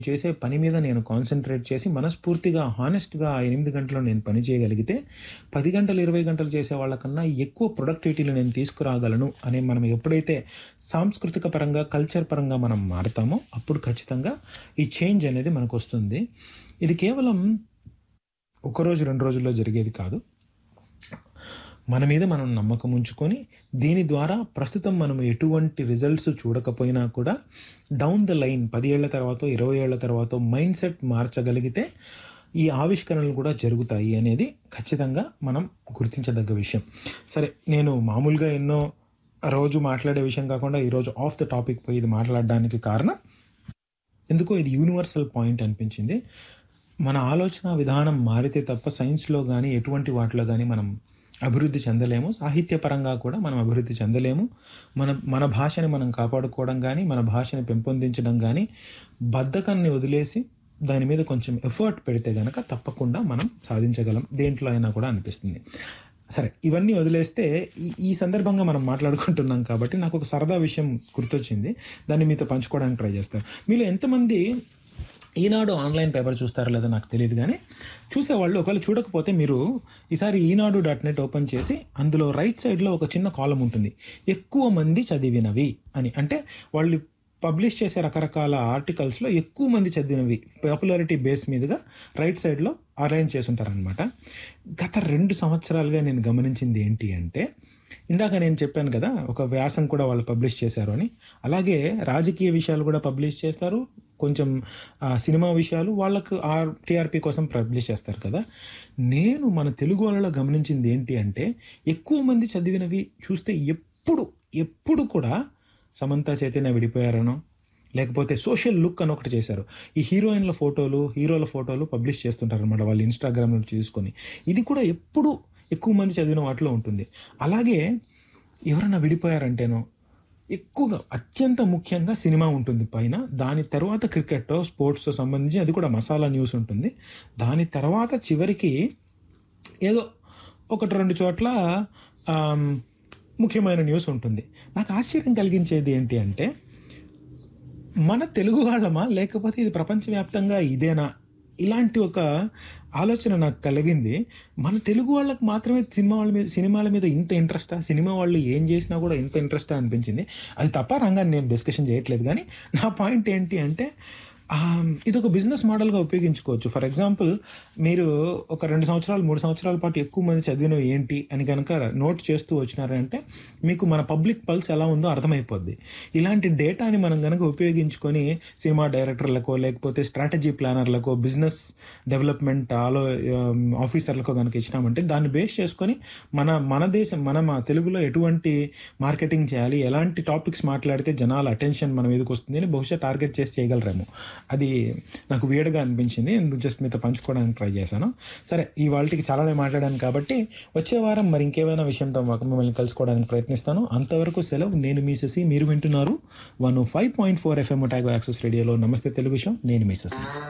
చేసే పని మీద నేను కాన్సన్ట్రేట్ చేసి మనస్ఫూర్తిగా హానెస్ట్గా ఆ ఎనిమిది గంటలు నేను పని చేయగలిగితే పది గంటలు ఇరవై గంటలు చేసే వాళ్ళకన్నా ఎక్కువ ప్రొడక్టివిటీలు నేను తీసుకురాగలను అని మనం ఎప్పుడైతే సాంస్కృతిక పరంగా కల్చర్ పరంగా మనం మారుతామో అప్పుడు ఖచ్చితంగా ఈ చేంజ్ అనేది మనకు వస్తుంది ఇది కేవలం ఒక రోజు రెండు రోజుల్లో జరిగేది కాదు మన మీద మనం నమ్మకం ఉంచుకొని దీని ద్వారా ప్రస్తుతం మనం ఎటువంటి రిజల్ట్స్ చూడకపోయినా కూడా డౌన్ ద లైన్ పది ఏళ్ల తర్వాత ఇరవై ఏళ్ల తర్వాత మైండ్ సెట్ మార్చగలిగితే ఈ ఆవిష్కరణలు కూడా జరుగుతాయి అనేది ఖచ్చితంగా మనం గుర్తించదగ్గ విషయం సరే నేను మామూలుగా ఎన్నో రోజు మాట్లాడే విషయం కాకుండా ఈరోజు ఆఫ్ ద టాపిక్ పోయి ఇది మాట్లాడడానికి కారణం ఎందుకో ఇది యూనివర్సల్ పాయింట్ అనిపించింది మన ఆలోచన విధానం మారితే తప్ప సైన్స్లో కానీ ఎటువంటి వాటిలో కానీ మనం అభివృద్ధి చెందలేము సాహిత్యపరంగా కూడా మనం అభివృద్ధి చెందలేము మన మన భాషని మనం కాపాడుకోవడం కానీ మన భాషని పెంపొందించడం కానీ బద్ధకాన్ని వదిలేసి దాని మీద కొంచెం ఎఫర్ట్ పెడితే కనుక తప్పకుండా మనం సాధించగలం దేంట్లో అయినా కూడా అనిపిస్తుంది సరే ఇవన్నీ వదిలేస్తే ఈ ఈ సందర్భంగా మనం మాట్లాడుకుంటున్నాం కాబట్టి నాకు ఒక సరదా విషయం గుర్తొచ్చింది దాన్ని మీతో పంచుకోవడానికి ట్రై చేస్తాను మీలో ఎంతమంది ఈనాడు ఆన్లైన్ పేపర్ చూస్తారో లేదో నాకు తెలియదు కానీ చూసేవాళ్ళు ఒకవేళ చూడకపోతే మీరు ఈసారి ఈనాడు డాట్ నెట్ ఓపెన్ చేసి అందులో రైట్ సైడ్లో ఒక చిన్న కాలం ఉంటుంది ఎక్కువ మంది చదివినవి అని అంటే వాళ్ళు పబ్లిష్ చేసే రకరకాల ఆర్టికల్స్లో ఎక్కువ మంది చదివినవి పాపులారిటీ బేస్ మీదుగా రైట్ సైడ్లో అరేంజ్ చేసి ఉంటారనమాట గత రెండు సంవత్సరాలుగా నేను గమనించింది ఏంటి అంటే ఇందాక నేను చెప్పాను కదా ఒక వ్యాసం కూడా వాళ్ళు పబ్లిష్ చేశారు అని అలాగే రాజకీయ విషయాలు కూడా పబ్లిష్ చేస్తారు కొంచెం ఆ, సినిమా విషయాలు వాళ్ళకు ఆ టీఆర్పీ కోసం పబ్లిష్ చేస్తారు కదా నేను మన తెలుగు వాళ్ళలో గమనించింది ఏంటి అంటే ఎక్కువ మంది చదివినవి చూస్తే ఎప్పుడు ఎప్పుడు కూడా సమంత చైతన్య విడిపోయారనో లేకపోతే సోషల్ లుక్ అని ఒకటి చేశారు ఈ హీరోయిన్ల ఫోటోలు హీరోల ఫోటోలు పబ్లిష్ చేస్తుంటారు అనమాట వాళ్ళు ఇన్స్టాగ్రామ్ నుంచి తీసుకొని ఇది కూడా ఎప్పుడు ఎక్కువ మంది చదివిన వాటిలో ఉంటుంది అలాగే ఎవరైనా విడిపోయారంటేనో ఎక్కువగా అత్యంత ముఖ్యంగా సినిమా ఉంటుంది పైన దాని తర్వాత క్రికెట్ స్పోర్ట్స్ సంబంధించి అది కూడా మసాలా న్యూస్ ఉంటుంది దాని తర్వాత చివరికి ఏదో ఒకటి రెండు చోట్ల ఆమ్, ముఖ్యమైన న్యూస్ ఉంటుంది నాకు ఆశ్చర్యం కలిగించేది ఏంటి అంటే మన తెలుగు వాళ్ళమా లేకపోతే ఇది ప్రపంచవ్యాప్తంగా ఇదేనా ఇలాంటి ఒక ఆలోచన నాకు కలిగింది మన తెలుగు వాళ్ళకి మాత్రమే సినిమా వాళ్ళ మీద సినిమాల మీద ఇంత ఇంట్రెస్టా సినిమా వాళ్ళు ఏం చేసినా కూడా ఇంత ఇంట్రెస్టా అనిపించింది అది తప్ప రంగాన్ని నేను డిస్కషన్ చేయట్లేదు కానీ నా పాయింట్ ఏంటి అంటే ఆ, ఇది ఒక బిజినెస్ మోడల్గా ఉపయోగించుకోవచ్చు ఫర్ ఎగ్జాంపుల్ మీరు ఒక రెండు సంవత్సరాలు మూడు సంవత్సరాల పాటు ఎక్కువ మంది చదివినవి ఏంటి అని కనుక నోట్ చేస్తూ వచ్చినారంటే మీకు మన పబ్లిక్ పల్స్ ఎలా ఉందో అర్థమైపోద్ది ఇలాంటి డేటాని మనం కనుక ఉపయోగించుకొని సినిమా డైరెక్టర్లకో లేకపోతే స్ట్రాటజీ ప్లానర్లకో బిజినెస్ డెవలప్మెంట్ ఆలో ఆఫీసర్లకో కనుక ఇచ్చినామంటే దాన్ని బేస్ చేసుకొని మన మన దేశం మన మా తెలుగులో ఎటువంటి మార్కెటింగ్ చేయాలి ఎలాంటి టాపిక్స్ మాట్లాడితే జనాల అటెన్షన్ మన మీదకి వస్తుంది అని బహుశా టార్గెట్ చేసి చేయగలరేమో అది నాకు వేడిగా అనిపించింది ఎందుకు జస్ట్ మీతో పంచుకోవడానికి ట్రై చేశాను సరే ఈ వాళ్ళకి చాలానే మాట్లాడాను కాబట్టి వచ్చే వారం మరి ఇంకేమైనా విషయంతో మాకు మిమ్మల్ని కలుసుకోవడానికి ప్రయత్నిస్తాను అంతవరకు సెలవు నేను మీ శశి మీరు వింటున్నారు one five point four FM ట్యాగో యాక్సెస్ రేడియోలో నమస్తే తెలుగు షో నేను మీ శశి